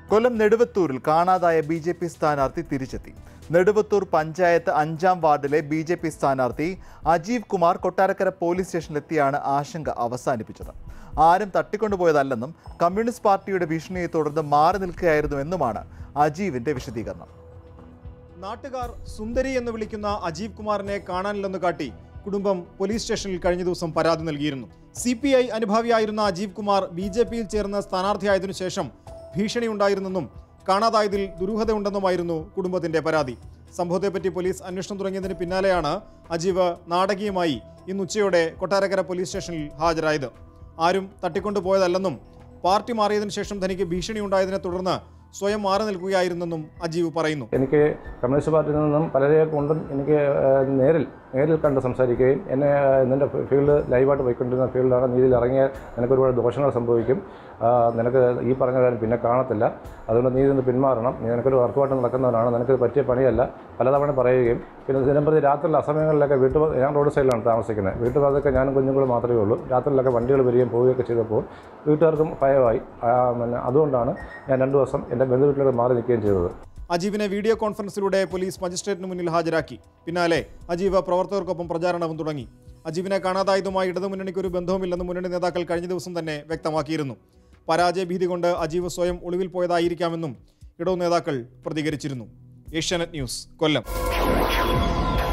കൊല്ലം നെടുവത്തൂരിൽ കാണാതായ B J P സ്ഥാനാർത്ഥി തിരിച്ചെത്തി നെടുവത്തൂർ പഞ്ചായത്ത് അഞ്ചാം വാർഡിലെ ബി ജെ പി സ്ഥാനാർത്ഥി അജീവ് കുമാർ കൊട്ടാരക്കര പോലീസ് സ്റ്റേഷനിലെത്തിയാണ് ആശങ്ക അവസാനിപ്പിച്ചത് ആരും തട്ടിക്കൊണ്ടുപോയതല്ലെന്നും കമ്മ്യൂണിസ്റ്റ് പാർട്ടിയുടെ ഭീഷണിയെ തുടർന്ന് മാറി നിൽക്കുകയായിരുന്നുവെന്നുമാണ് അജീവിന്റെ വിശദീകരണം നാട്ടുകാർ സുന്ദരി എന്ന് വിളിക്കുന്ന അജീവ് കുമാറിനെ കാണാനില്ലെന്ന് കാട്ടി കുടുംബം പോലീസ് സ്റ്റേഷനിൽ കഴിഞ്ഞ ദിവസം പരാതി നൽകിയിരുന്നു സി പി ഐ അനുഭാവിയായിരുന്ന അജീവ് കുമാർ ബി ജെ പിയിൽ ചേർന്ന് സ്ഥാനാർത്ഥിയായതിനു ശേഷം ഭീഷണി ഉണ്ടായിരുന്നെന്നും കാണാതായതിൽ ദുരൂഹതയുണ്ടെന്നുമായിരുന്നു കുടുംബത്തിന്റെ പരാതി സംഭവത്തെപ്പറ്റി പോലീസ് അന്വേഷണം തുടങ്ങിയതിന് പിന്നാലെയാണ് അജീവ് നാടകീയമായി ഇന്ന് ഉച്ചയോടെ കൊട്ടാരക്കര പോലീസ് സ്റ്റേഷനിൽ ഹാജരായത് ആരും തട്ടിക്കൊണ്ടുപോയതല്ലെന്നും പാർട്ടി മാറിയതിനു ശേഷം തനിക്ക് ഭീഷണി ഉണ്ടായതിനെ തുടർന്ന് സ്വയം മാറി നിൽക്കുകയായിരുന്നെന്നും അജീവ് പറയുന്നു എനിക്ക് കമ്മ്യൂണിസ്റ്റ് പാർട്ടിയിൽ നിന്നും പലരെ കൊണ്ടും എനിക്ക് ഏഹ്, നേരിൽ നേരിൽ കണ്ട് സംസാരിക്കുകയും എന്നെ ഏഹ്, നിൻ്റെ ഫീൽഡ് ലൈവായിട്ട് പോയിക്കൊണ്ടിരുന്ന ഫീൽഡാണ് നീ ഇതിൽ ഇറങ്ങിയാൽ നിനക്ക് ഒരുപാട് ദോഷങ്ങൾ സംഭവിക്കും ആ, നിനക്ക് ഈ പറഞ്ഞ കാര്യം പിന്നെ കാണത്തില്ല അതുകൊണ്ട് നീ ഇതിന് പിന്മാറണം നീ നിനക്കൊരു വർക്കുമായിട്ട് നടക്കുന്നവനാണ് നിനക്ക് പറ്റിയ പണിയല്ല പലതവണ പറയുകയും പിന്നെ ദിനംപ്രതി രാത്രിയിലെ അസമയങ്ങളിലൊക്കെ വീട്ടു ഞാൻ റോഡ് സൈഡിലാണ് താമസിക്കുന്നത് വീട്ടുപാതൊക്കെ ഞാനും കുഞ്ഞുങ്ങളും മാത്രമേ ഉള്ളൂ രാത്രിയിലൊക്കെ വണ്ടികൾ വരികയും പോവുകയൊക്കെ ചെയ്തപ്പോൾ വീട്ടുകാർക്കും ഭയമായി ആ, പിന്നെ അതുകൊണ്ടാണ് ഞാൻ രണ്ട് ദിവസം എൻ്റെ ബന്ധുവീട്ടിലേക്ക് മാറി നിൽക്കുകയും ചെയ്തത് അജീവിനെ വീഡിയോ കോൺഫറൻസിലൂടെ പോലീസ് മജിസ്ട്രേറ്റിന് മുന്നിൽ ഹാജരാക്കി പിന്നാലെ അജീവ് പ്രവർത്തകർക്കൊപ്പം പ്രചാരണവും തുടങ്ങി അജീവിനെ കാണാതായതുമായി ഇടതുമുന്നണിക്ക് ഒരു ബന്ധവുമില്ലെന്ന് മുന്നണി നേതാക്കൾ കഴിഞ്ഞ ദിവസം തന്നെ വ്യക്തമാക്കിയിരുന്നു പരാജയ ഭീതി കൊണ്ട് അജീവ് സ്വയം ഒളിവിൽ പോയതായിരിക്കാമെന്നും ഇടതു നേതാക്കൾ പ്രതികരിച്ചിരുന്നു ഏഷ്യാനെറ്റ് ന്യൂസ് കൊല്ലം